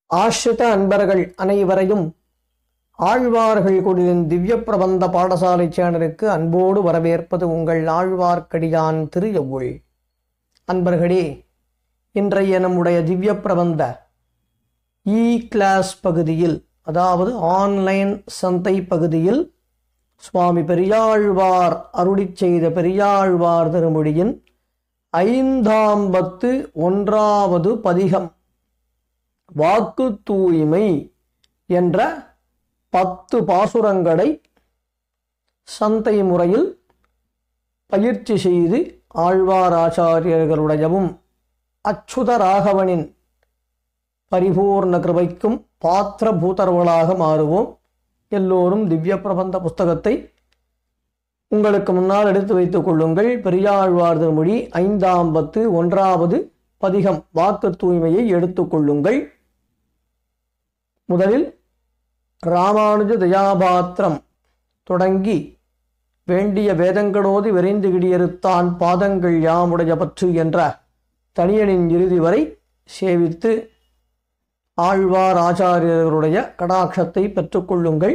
ஆசிரித அன்பர்கள் அனைவரையும் ஆழ்வார்கள் குடிலின் திவ்ய பிரபந்த பாடசாலை சேனலுக்கு அன்போடு வரவேற்பது உங்கள் ஆழ்வார்க்கடியான் திரு எவ்வுள் அன்பர்களே இன்றைய நம்முடைய திவ்ய பிரபந்த இ கிளாஸ் பகுதியில் அதாவது ஆன்லைன் சந்தை பகுதியில் சுவாமி பெரியாழ்வார் அருளிச் செய்த பெரியாழ்வார் திருமொழியின் ஐந்தாம் பத்து ஒன்றாவது பதிகம் வாக்கு தூய்மை என்ற பத்து பாசுரங்களை சந்தை முறையில் பயிற்சி செய்து ஆழ்வார் ஆச்சாரியர்களுடையவும் அச்சுத ராகவனின் பரிபூர்ண கிருபைக்கும் பாத்திரபூதர்களாக மாறுவோம் எல்லோரும் திவ்ய பிரபந்த புஸ்தகத்தை உங்களுக்கு முன்னால் எடுத்து வைத்துக் கொள்ளுங்கள் பெரியாழ்வார் திருமொழி ஐந்தாம் பத்து ஒன்றாவது பதிகம் வாக்கு தூய்மையை எடுத்துக் கொள்ளுங்கள் முதலில் ராமானுஜ தயாபாத்திரம் தொடங்கி வேண்டிய வேதங்களோடு விரைந்து கிடியறுத்தான் பாதங்கள் யாமுடைய பற்று என்ற தனியனின் இறுதி வரை சேவித்து ஆழ்வார் ஆச்சாரியர்களுடைய கடாட்சத்தை பெற்றுக்கொள்ளுங்கள்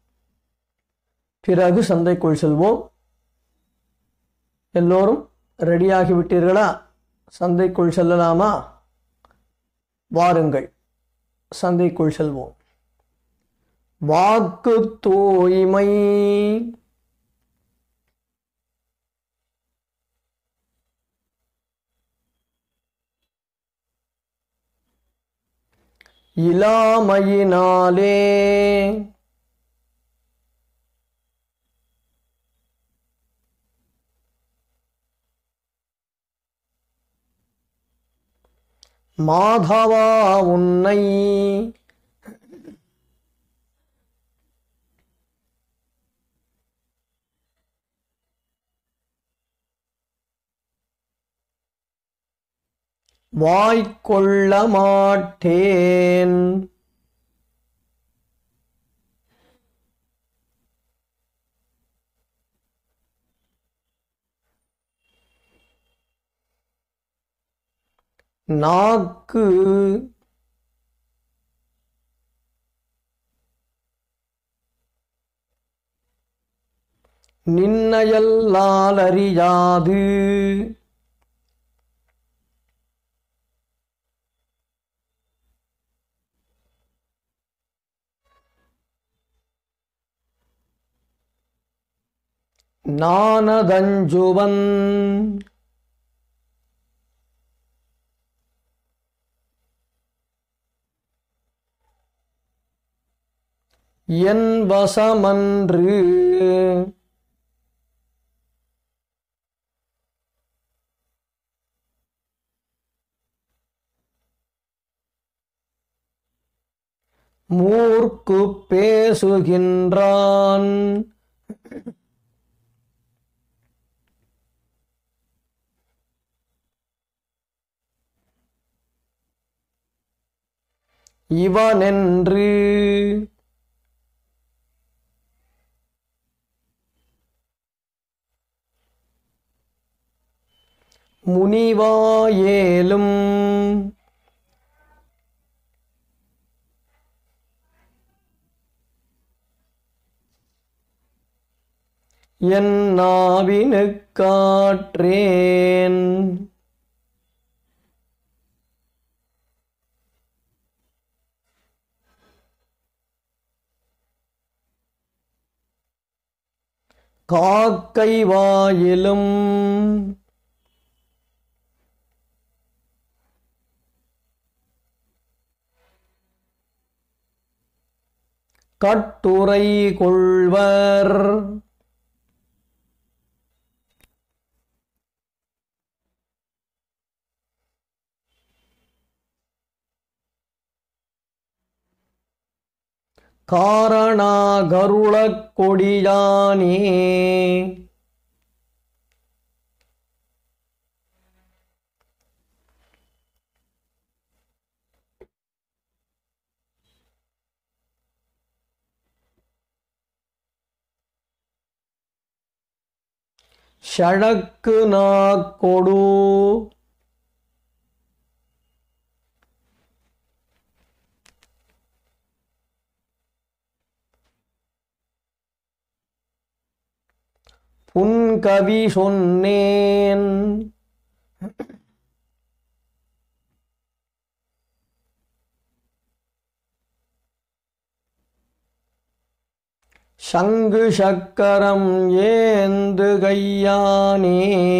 பிறகு சந்தைக்குள் செல்வோம் எல்லோரும் ரெடியாகி விட்டீர்களா சந்தைக்குள் செல்லலாமா வாருங்கள் சந்தைக்குள் செல்வோம் வாக்கு தூய்மை இலாமையினாலே மாதவா உன்னை வாய்க்கொள்ள மாட்டேன் நாக்கு நின்னையல்லால் அறியாது நானதஞ்சுவன் என் வசமன்று மூர்க்கு பேசுகின்றான் இவனென்று முனிவாயேலும் என் நாவினுக்காற்றேன் காக்கை வாயிலும் கட்டுரை கொள்வர் காரணா கருளக் கொடியானே ஷழக்கு நாக்கொடு புன்கவி சொன்னேன் சங்கு சக்கரம் ஏந்து கையானே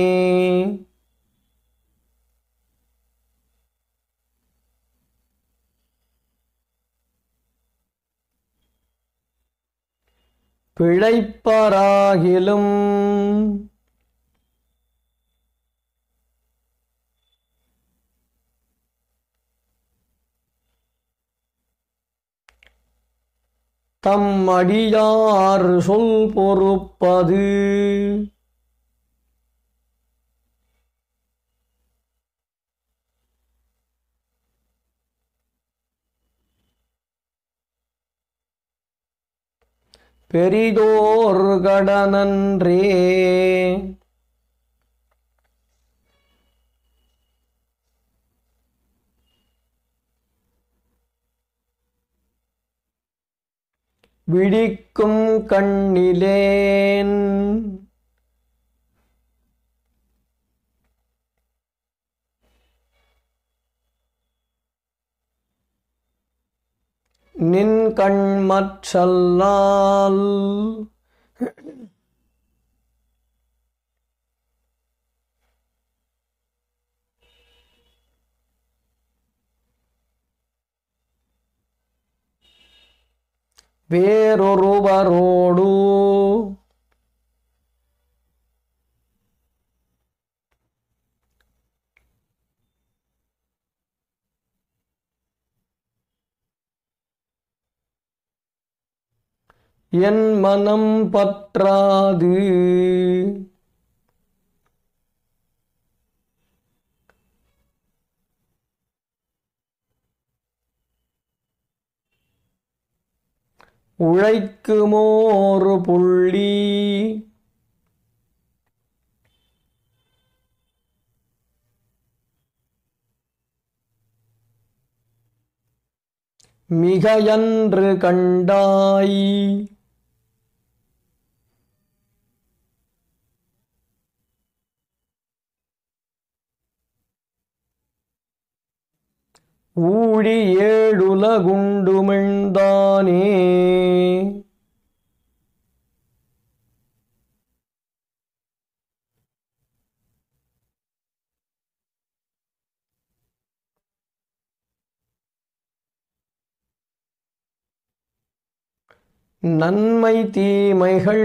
பிழைப்பராகிலும் தம் அடியார் சொல் பொறுப்பது பெரிதோர் கடனன்றே விழிக்கும் கண்ணிலேன் நின் கண் மற்றல்லால் வேறொருவரோடு என் மனம் பற்றாது உழைக்குமோரு புள்ளி மிகையன்று கண்டாய் ஊழி ஏழுலகுண்டுமிழ்ந்தானே நன்மை தீமைகள்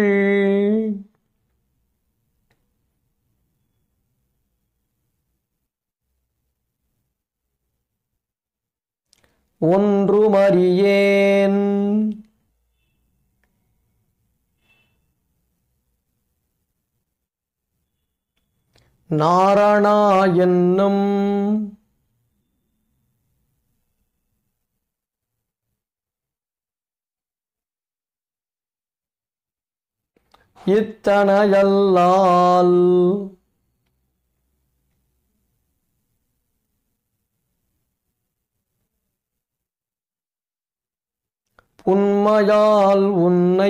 ஒன்றுமறியேன் நாரணா என்னும் இத்தனையல்லால் உண்மையால் உன்னை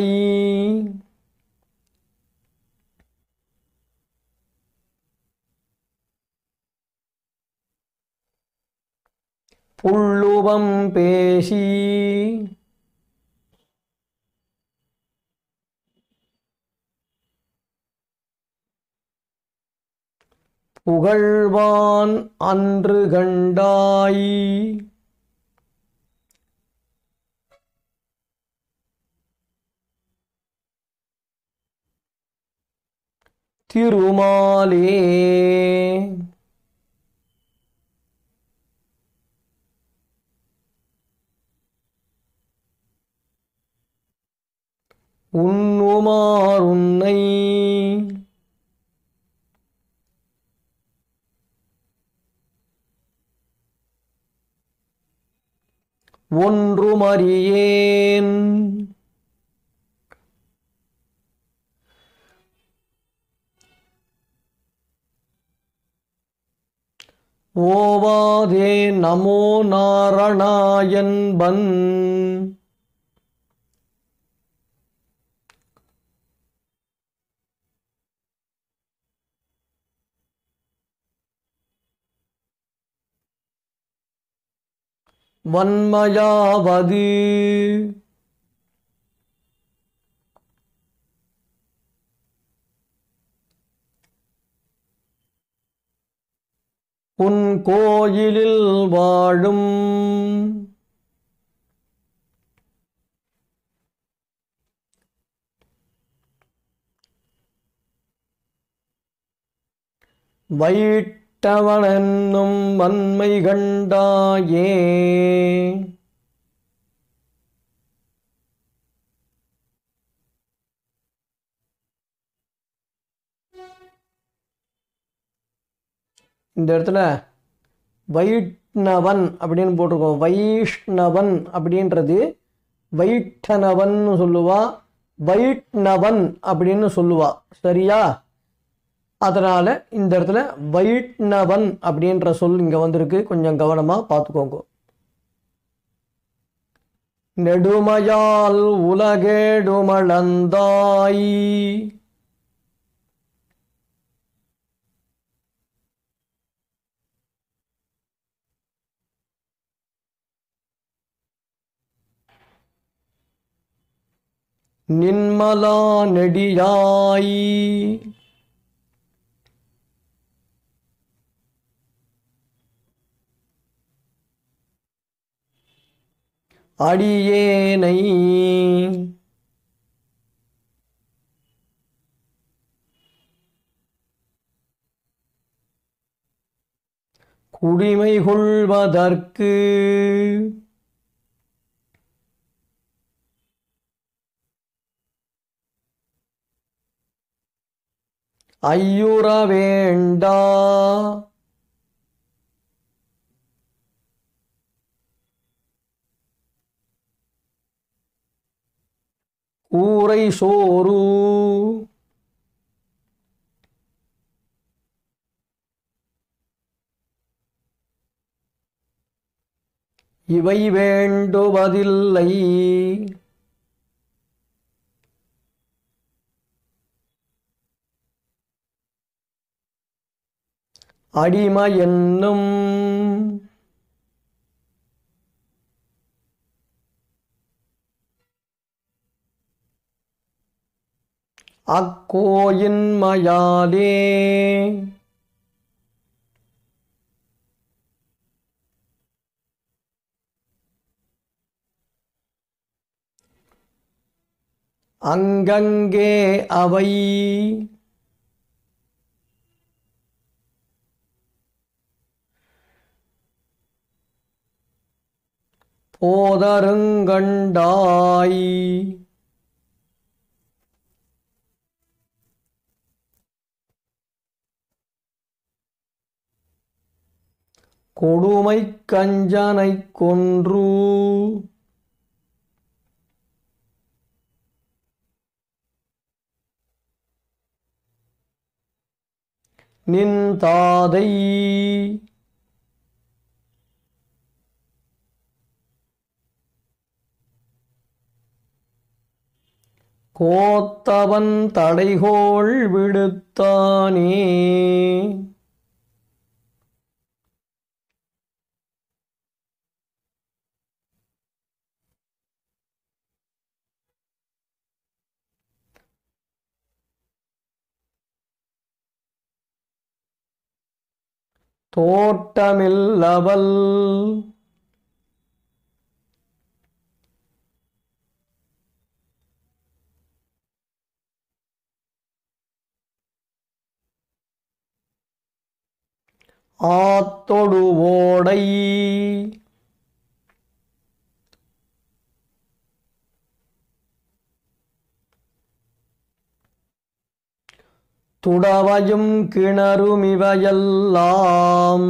புள்ளுவம் பேசி புகழ்வான் அன்று கண்டாய் திருமாலே உண்ணுமார் உன்னை ஒன்றுமறியேன் ஓவாதே நமோ நாரணாயன்பன் வன்மையாவது உன் கோயிலில் வாழும் வைட்டவனென்னும் வன்மை கண்டாயே இந்த இடத்துல வைஷ்ணவன் அப்படின்னு போட்டிருக்கோம் வைஷ்ணவன் அப்படின்றது வைட்டனவன் சொல்லுவா வைஷ்ணவன் அப்படின்னு சொல்லுவா சரியா அதனால இந்த இடத்துல வைஷ்ணவன் அப்படின்ற சொல் இங்க வந்திருக்கு கொஞ்சம் கவனமா பார்த்துக்கோங்க நெடுமையால் உலகேடுமளந்தாய் நின்மலா நெடியாய் அடியேனை குடிமை கொள்வதற்கு ஐயுற வேண்டா கூரை சோறு இவை வேண்டுவதில்லை அடிமை என்னும் அக்கோயின்மையாலே அங்கங்கே அவை போதருங்கண்டாய் கொடுமை கஞ்சனைக் கொன்று நின் தாதை கோத்தவன் தடைகோள் விடுத்தானே தோட்டமில்லவல் ஆத்தொடு ஓடை துடவையும் கிணறும் இவையெல்லாம்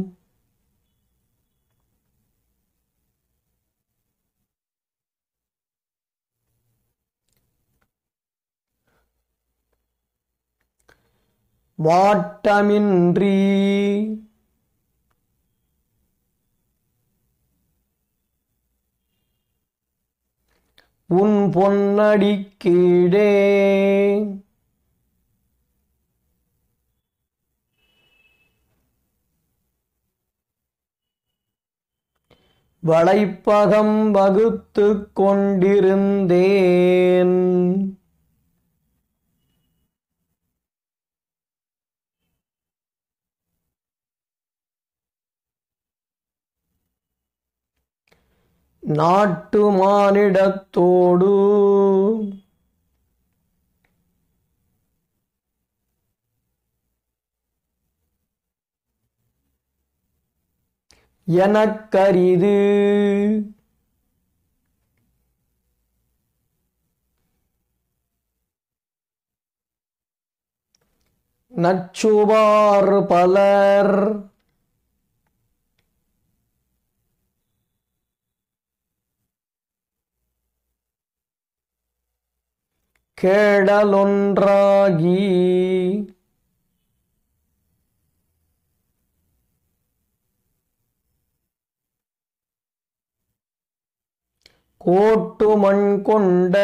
வாட்டமின்றி உன் பொன்னடி கீழே வளைப்பகம் வகுத்து கொண்டிருந்தேன் நாட்டு மானிடத்தோடு எனக்கரிது நச்சுவார் பலர் கேடலொன்றாகி கோட்டு மண் கொண்ட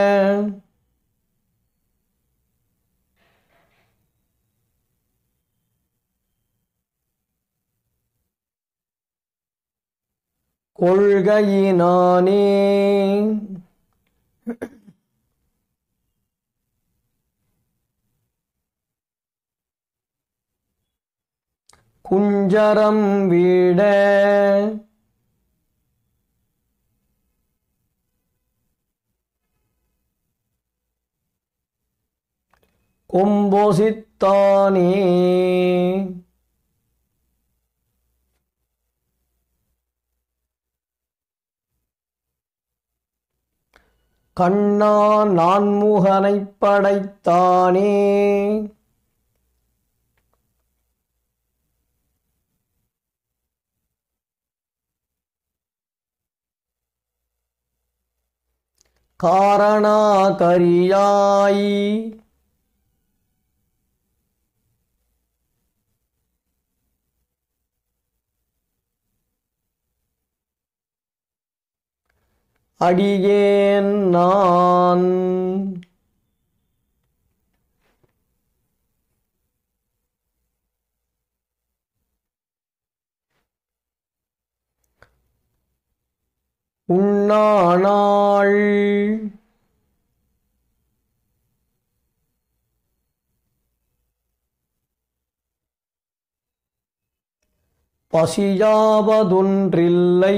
கொள்கையினானே குஞ்சரம் வீட கொம்போசித்தானே கண்ணா நான்முகனைப் படைத்தானே காரணா கரியாய் அடியேன் நான் உண்ணானாள் பசியாவதொன்றில்லை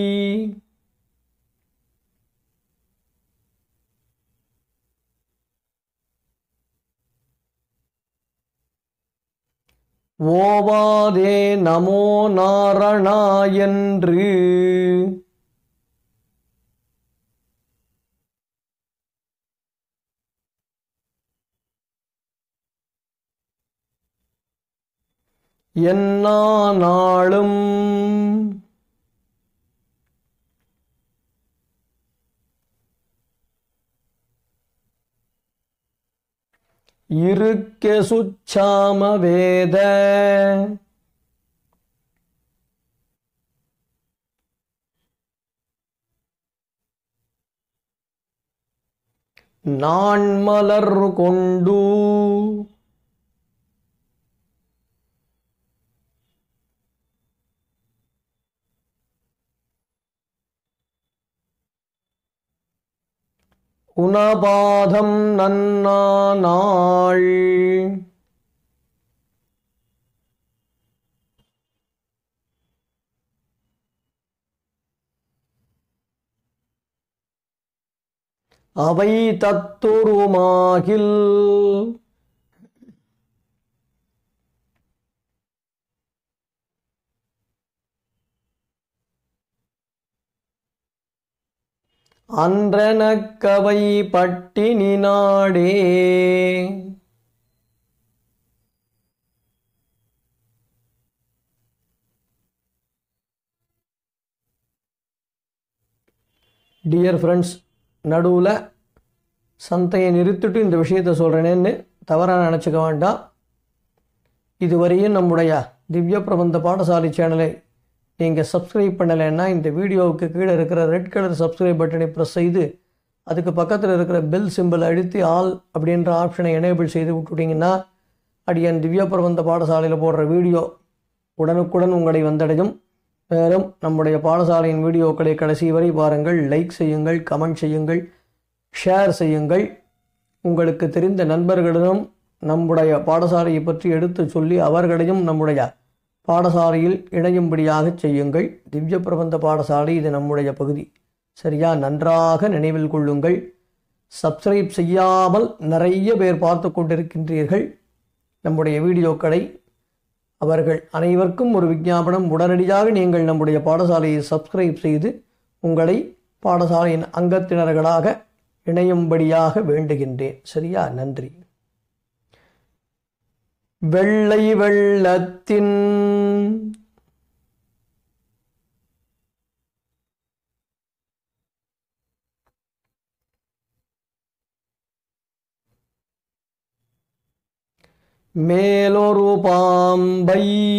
ஓவாதே நமோ நாரணா என்று என்னா நாளும் இருக்க சுச்சாம வேத நான் மலர் கொண்டு உணபாதம் நன்னா நாள் அவை தத்துருமாகில் அன்றனக்கவை பட்டினி நாடே டியர் ஃப்ரெண்ட்ஸ் நடுவில் சந்தையை நிறுத்திட்டு இந்த விஷயத்தை சொல்கிறேனேன்னு தவறாக நினச்சிக்க வேண்டாம் இதுவரையும் நம்முடைய திவ்ய பிரபந்த பாடசாலை சேனலை நீங்கள் சப்ஸ்கிரைப் பண்ணலைன்னா இந்த வீடியோவுக்கு கீழே இருக்கிற ரெட் கலர் சப்ஸ்கிரைப் பட்டனை ப்ரெஸ் செய்து அதுக்கு பக்கத்தில் இருக்கிற பெல் சிம்பிள் அழுத்தி ஆல் அப்படின்ற ஆப்ஷனை எனேபிள் செய்து விட்டுட்டிங்கன்னா அடியன் திவ்ய பிரபந்த பாடசாலையில் போடுற வீடியோ உடனுக்குடன் உங்களை வந்தடையும் மேலும் நம்முடைய பாடசாலையின் வீடியோக்களை கடைசி வரை பாருங்கள் லைக் செய்யுங்கள் கமெண்ட் செய்யுங்கள் ஷேர் செய்யுங்கள் உங்களுக்கு தெரிந்த நண்பர்களிடம் நம்முடைய பாடசாலையை பற்றி எடுத்து சொல்லி அவர்களையும் நம்முடைய பாடசாலையில் இணையும்படியாக செய்யுங்கள் திவ்ய பிரபந்த பாடசாலை இது நம்முடைய பகுதி சரியா நன்றாக நினைவில் கொள்ளுங்கள் சப்ஸ்கிரைப் செய்யாமல் நிறைய பேர் பார்த்து கொண்டிருக்கின்றீர்கள் நம்முடைய வீடியோக்களை அவர்கள் அனைவருக்கும் ஒரு விஞ்ஞாபனம் உடனடியாக நீங்கள் நம்முடைய பாடசாலையை சப்ஸ்கிரைப் செய்து உங்களை பாடசாலையின் அங்கத்தினர்களாக இணையும்படியாக வேண்டுகின்றேன் சரியா நன்றி வெள்ளை வெள்ளத்தின் மேலொரு பாம்பை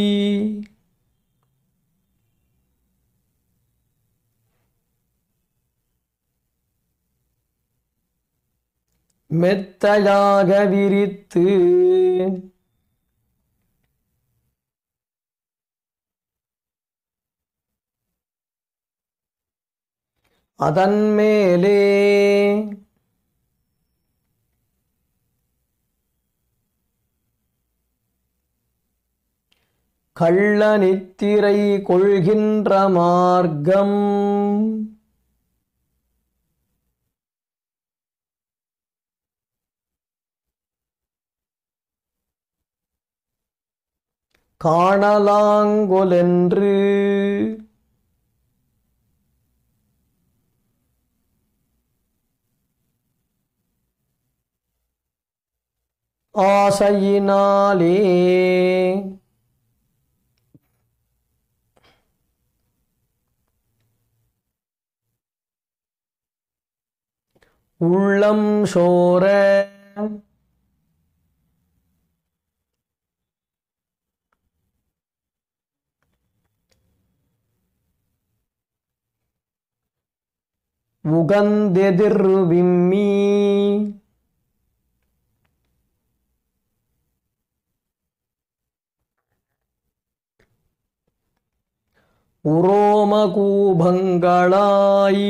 மெத்தையாக விரித்து அதன் மேலே கள்ள நித்திரை கொள்கின்ற மார்க்கம் காணலாங்கொலென்று ஆசையினாலே உள்ளம் சோர உகந்தெதிர் விம்மி உரோமகூபங்களாய்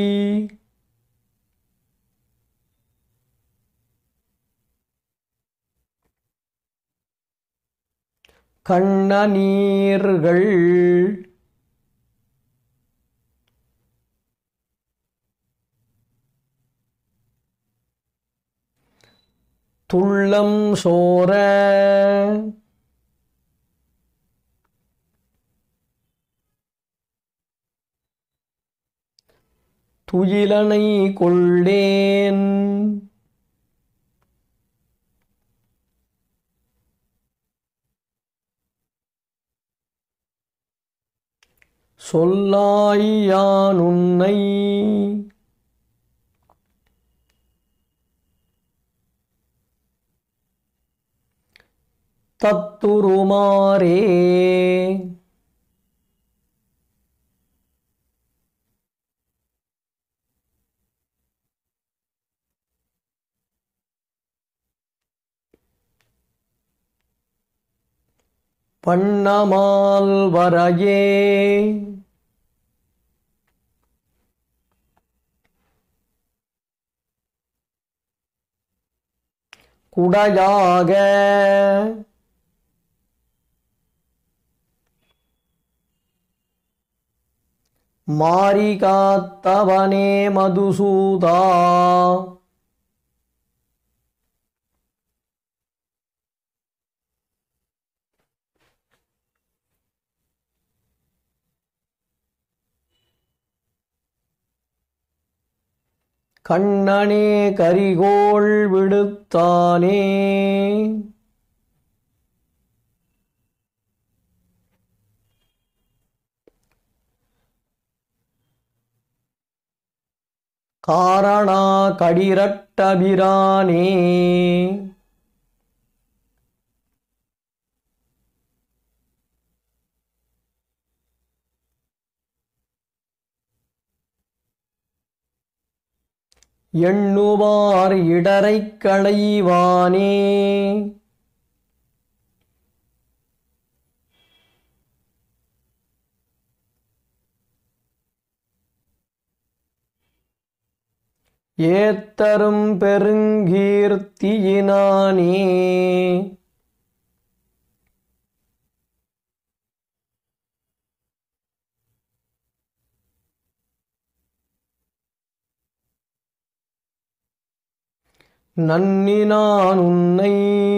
கண்ணநீர்கள் துள்ளம் சோர துயிலனை கொள்ளேன் சொல்லாய் யான் உன்னை தத்துருமாரே பண்ணமால் வரையே குடையாக மாரி காத்தவனே மதுசூதா கண்ணனே கரிகோள் விடுத்தானே காரணா கடிரட்டபிரானே எண்ணுவார் இடரைக் களைவானே ஏத்தரும் பெருங்கீர்த்தியினானே நன்னி நான் உன்னை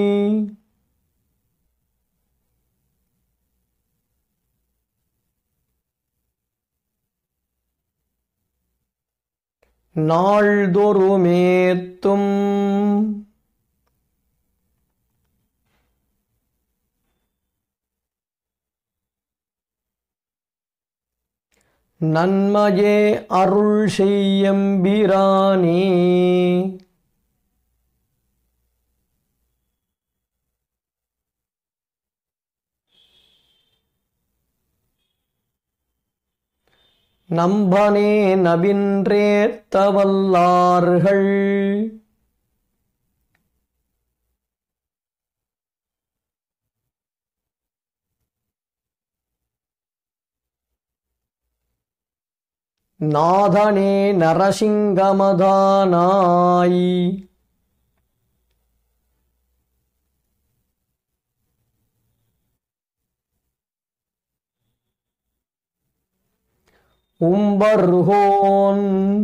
நாள்தொறுமேத்தும் நன்மையே அருள் செய்யம்பிரானே நம்பனே நபின்றேத்தவல்லார்கள் நாதனே நரசிங்கமதானாய் உம்பர்கோன்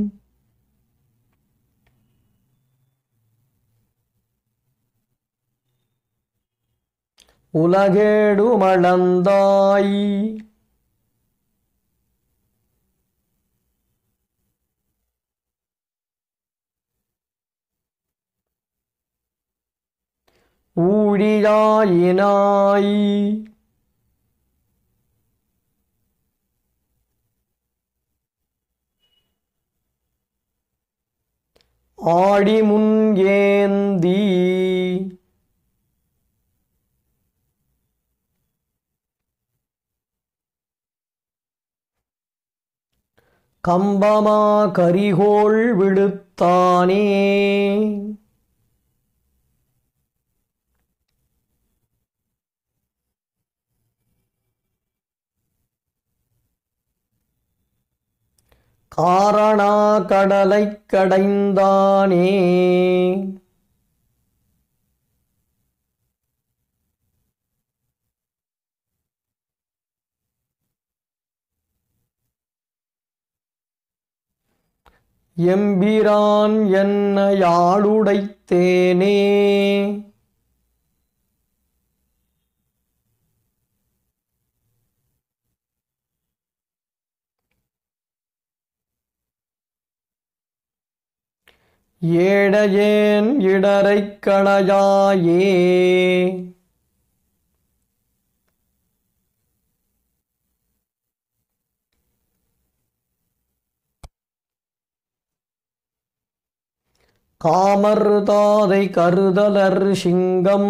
உலகேடுமளந்தாய் ஊழியாயினாய் ஆடி முன் ஏந்தி கம்பமா கரிகோள் விடுத்தானே காரணா கடலைக் கடைந்தானே எம்பிரான் என்ன யாழுடைத்தேனே ஏடையேன் இடரைக் களையாயே காமர் தாதை கருதலர் சிங்கம்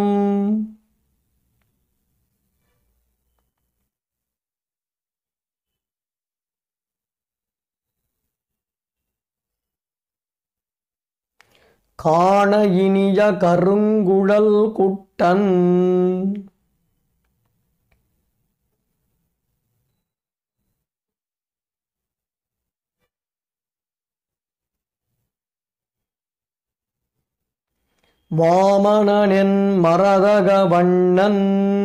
காண இனிய கருங்குழல் குட்டன் வாமனனென் மரதக வண்ணன்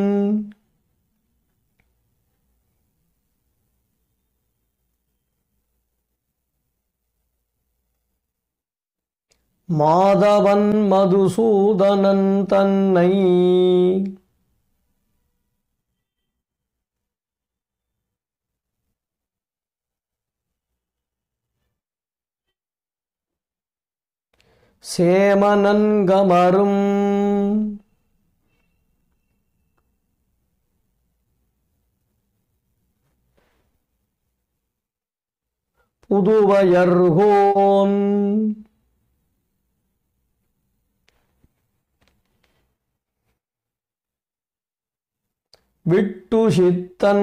மாதவன் மதுசூதனன் தன்னை சேமனன்கமரும் புதுவயர்கோன் விட்டு சித்தன்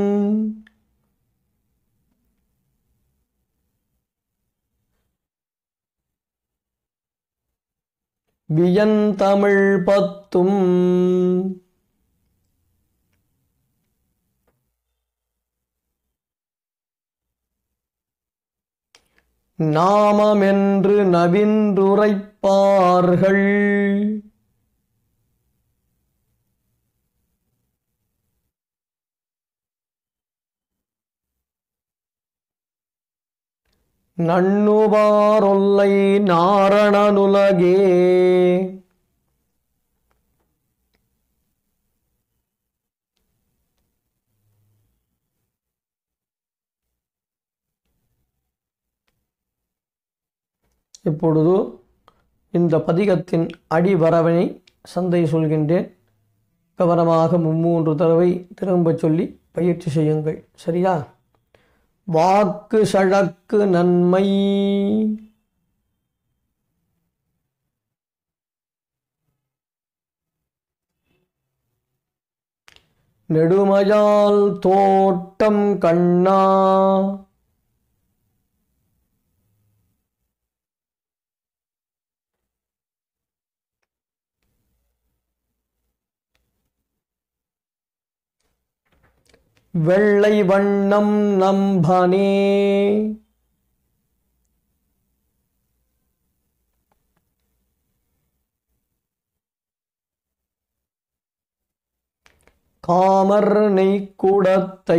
வியந்தமிழ் பத்தும் நாமமென்று நவின்றுரைப்பார்கள் நண்ணுபாரொல்லை நாரணனுலகே இப்பொழுது இந்த பதிகத்தின் அடிவரவனை சந்தை சொல்கின்றேன் கவனமாக மும்மூன்று தடவை திரும்பச் சொல்லி பயிற்சி செய்யுங்கள் சரியா வாக்கு சழக்கு நன்மை நெடுமயால் தோட்டம் கண்ணா வெள்ளை வண்ணம் நம்பனே காமர் நெய்க்குடத்தை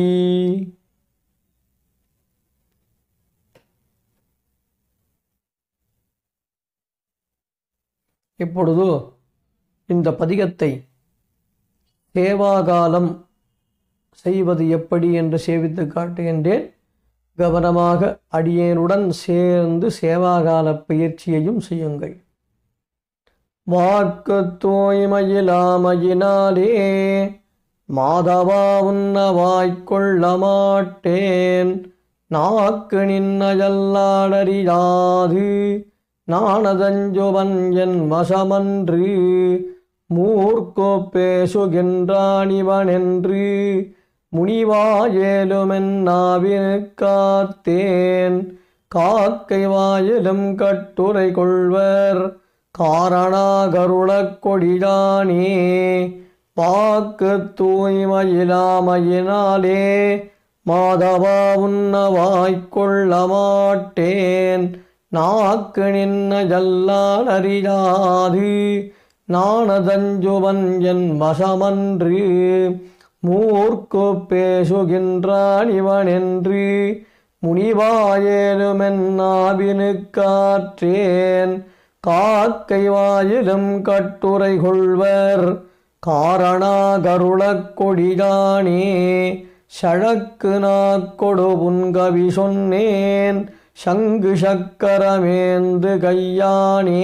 இப்பொழுது இந்த பதிகத்தை சேவாகாலம் செய்வது எப்படி என்று சேவித்து காட்டுகின்றேன் கவனமாக அடியேனுடன் சேர்ந்து சேவாகால பயிற்சியையும் செய்யுங்கள் வாக்கு தூய்மையிலாமையினாலே மாதவா உன்ன வாய்க்கொள்ள மாட்டேன் நாக்கு நின்னஜல்லாடறியாது நானதஞ்சுவன் என் வசமன்று மூர்க்கோ பேசுகின்றானிவனென்று முனிவாயேலுமென் நாவினு காத்தேன் காக்கை வாயிலும் கட்டுரை கொள்வர் காரணாகருளக் கொடிதானே வாக்கு தூய்மையிலாமையினாலே மாதவா உன்ன வாய்க்கொள்ள மாட்டேன் நாக்கு நின்ன ஜல்லால் அறியாது நாணதஞ்சுவன் என் வசமன்று மூர்க்கு பேசுகின்றான் இவனென்று முனிவாயேலுமென் நாவினு காற்றேன் காக்கை வாயிலும் கட்டுரை கொள்வர் காரணாகருளக் கொடிதானே சழக்கு நாக்கொடு புன்கவி சொன்னேன் சங்கு சக்கரமேந்து கையானே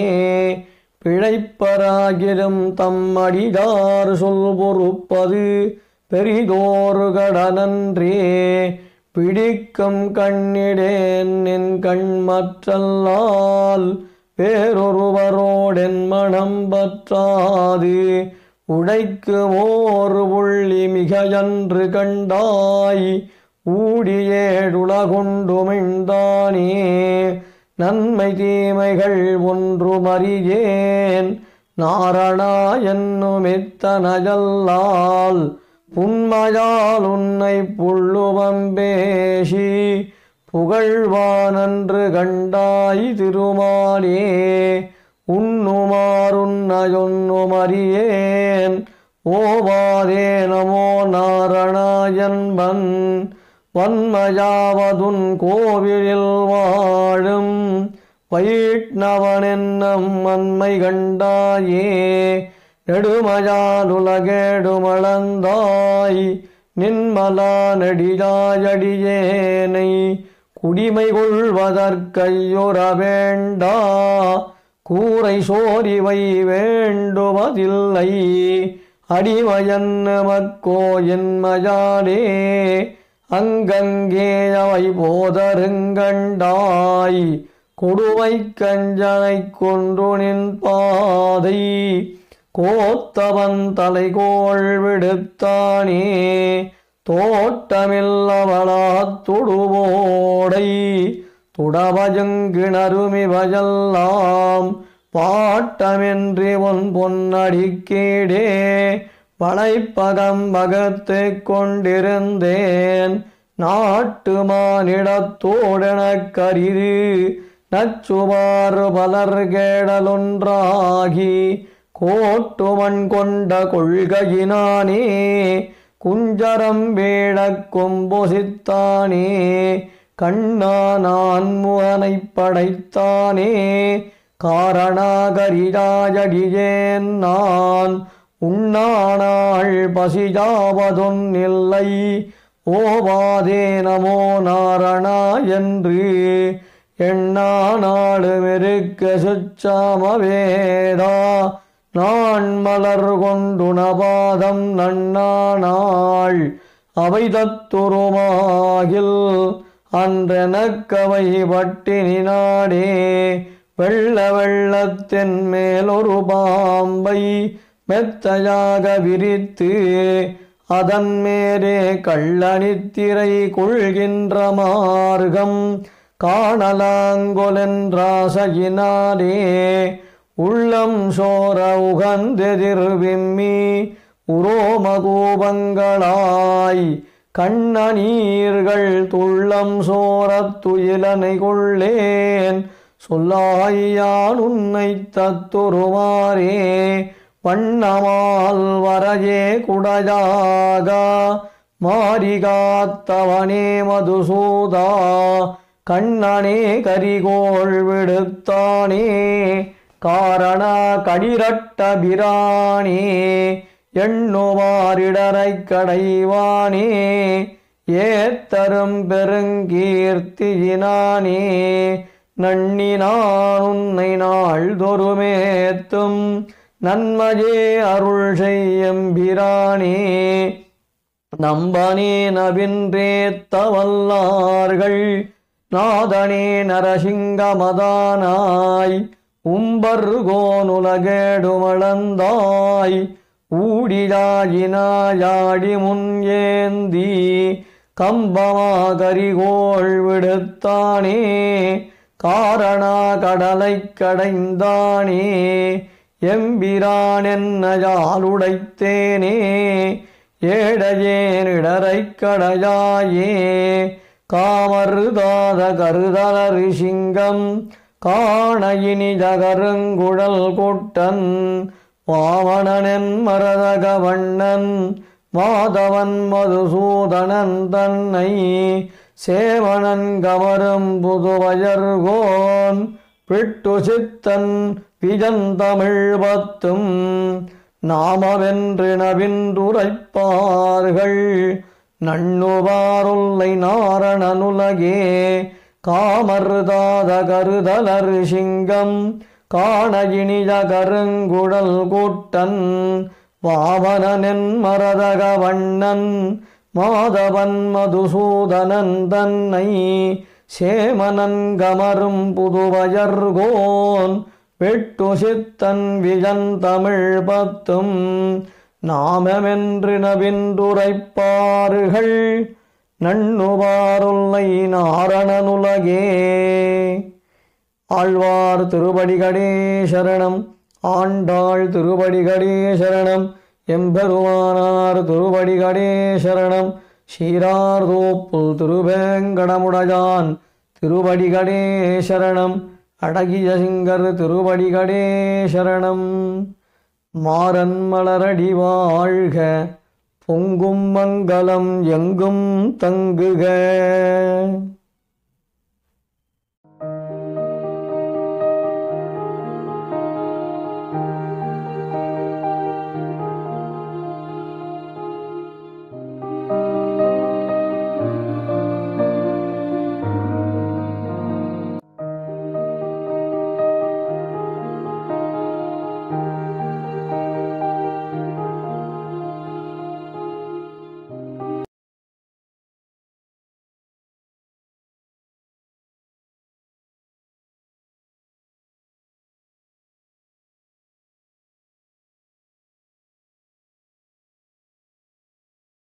பிழைப்பராகிலும் தம்மடிதார் சொல் பொறுப்பது பெரிதோரு கடனன்றே பிடிக்கும் கண்ணிடேன் என் கண்மற்றல்லால் வேறொருவரோடென் மனம் பற்றாது உடைக்கு ஓர் புள்ளி மிகையன்று கண்டாய் ஊடியேடுலகுண்டுமிழ்ந்தானே நன்மை தீமைகள் ஒன்றுமறியேன் நாரணா என்னுமித்தனஜல்லால் புன்மையால் உன்னை புள்ளுவம்பேசி புகழ்வானன்று கண்டாய் திருமாலே உண்ணுமாறுன்னயொன்னுமறியேன் ஓவாதே நமோ நாரணாயன்பன் வன்மயாவதுன் கோவிலில் வாழும் வைஷ்ணவனென்னம் மன்மை கண்டாயே நெடுமயாலுலகேடுமளந்தாய் நின்மலா நெடியாயடியேனை குடிமை கொள்வதற்கையுற வேண்டா கூரை சோரிவை வேண்டுவதில்லை அடிமயன்மக்கோ என்மயானே அங்கங்கே அவை போதருங்கண்டாய் கொடுவை கஞ்சனை கொன்று நின் பாதை கோத்தவன் தலைகோள் விடுத்தானே தோட்டமில்லவளா துடுவோடை துடவஜங்கிணருமிவயெல்லாம் பாட்டமின்றி உன் பொன்னடிக்கீடே வளைப்பகம் வகத்து கொண்டிருந்தேன் நாட்டு மானிடத்தோடெனக் கரிது நச்சுமாறு பலர் கேடலொன்றாகி கோட்டுமண் கொண்ட கொள்கையினானே குஞ்சரம் வேடக் கொம்பொசித்தானே கண்ணானான் முகனைப் படைத்தானே காரணாகரியாஜடியேன் நான் உண்ணானாள் பசியாவதொன்னில்லை ஓவாதே நமோ நாரணா என்று எண்ணானாடு மெருக்க சுச்சாமவேதா நான் மலர் கொண்டுணபாதம் நன்னானாள் அவை தத்துருமாகில் அன்றெனக்கவை பட்டினி நாடே வெள்ள வெள்ளத்தின் மேலொரு பாம்பை மெத்தையாக விரித்து அதன் மேலே கள்ளனித்திரை கொள்கின்ற மார்க்கம் காணலாங்கொலென்றாசையினாரே உள்ளம் சோர உகந்தெதிர்விம்மி உரோமகூபங்களாய் கண்ணநீர்கள் துள்ளம் சோரத் துயிலனை கொள்ளேன் சொல்லாயான் உன்னை தத்துருமாறே வண்ணமால் வரஜே குடஜாக மாரிகாத்தவனே மதுசூதா கண்ணனே கரிகோள் விடுத்தானே காரண கடிரட்ட பிரானே எண்ணுவாரிடரைக் கடைவானே ஏத்தரும் பெருங்கீர்த்தியினானே நன்னினான் உன்னை நாள்தொருமேத்தும் நன்மையே அருள் செய்யும் பிரானே நம்பனே நவின்றேத்தவல்லார்கள் நாதனே நரசிங்கமதானாய் உம்பர்கோனுலகேடுமளந்தாய் ஊடியாயினாயாடி முன் ஏந்தி கம்பமா கரிகோள் விடுத்தானே காரணா கடலைக் கடைந்தானே எம்பிரான் என்னையாலுடைத்தேனே ஏடையேனிடரைக் கடையாயே காமருதாத கருதலரி சிங்கம் காணையினி ஜகருங்குழல் கொட்டன் வாமணனென் மரதக வண்ணன் மாதவன் மதுசூதனன் தன்னை சேவனன் கமரும் புதுவயர்கோன் பிட்டு சித்தன் விஜந்தமிழ் பத்தும் நாமவென்று நவின்றுரைப்பார்கள் நண்ணுவாருல்லை நாரணனுலகே காமர்தாத கருதலர் சிங்கம் காணகிணிய கருங்குழல் கூட்டன் வாமனனென் மரதக வண்ணன் மாதவன் மதுசூதனன் தன்னை சேமனன் கமரும் புதுவயர்கோன் வெட்டு சித்தன் விஜன் தமிழ் பத்தும் நாமமென்று நவின்றுரைப்பார்கள் நண்ணுவாருல்லை நாரணனுலகே ஆழ்வார் திருவடிகளே சரணம் ஆண்டாள் திருவடிகளே சரணம் எம்பெருமானார் திருவடிகளே சரணம் சீரார்தோப்புல் திருவேங்கடமுடையான் திருவடிகளே சரணம் அடகிய சிங்கர் திருவடிகளே சரணம் மாறன் மலரடி வாழ்க பொங்கும் மங்களம் எங்கும் தங்குக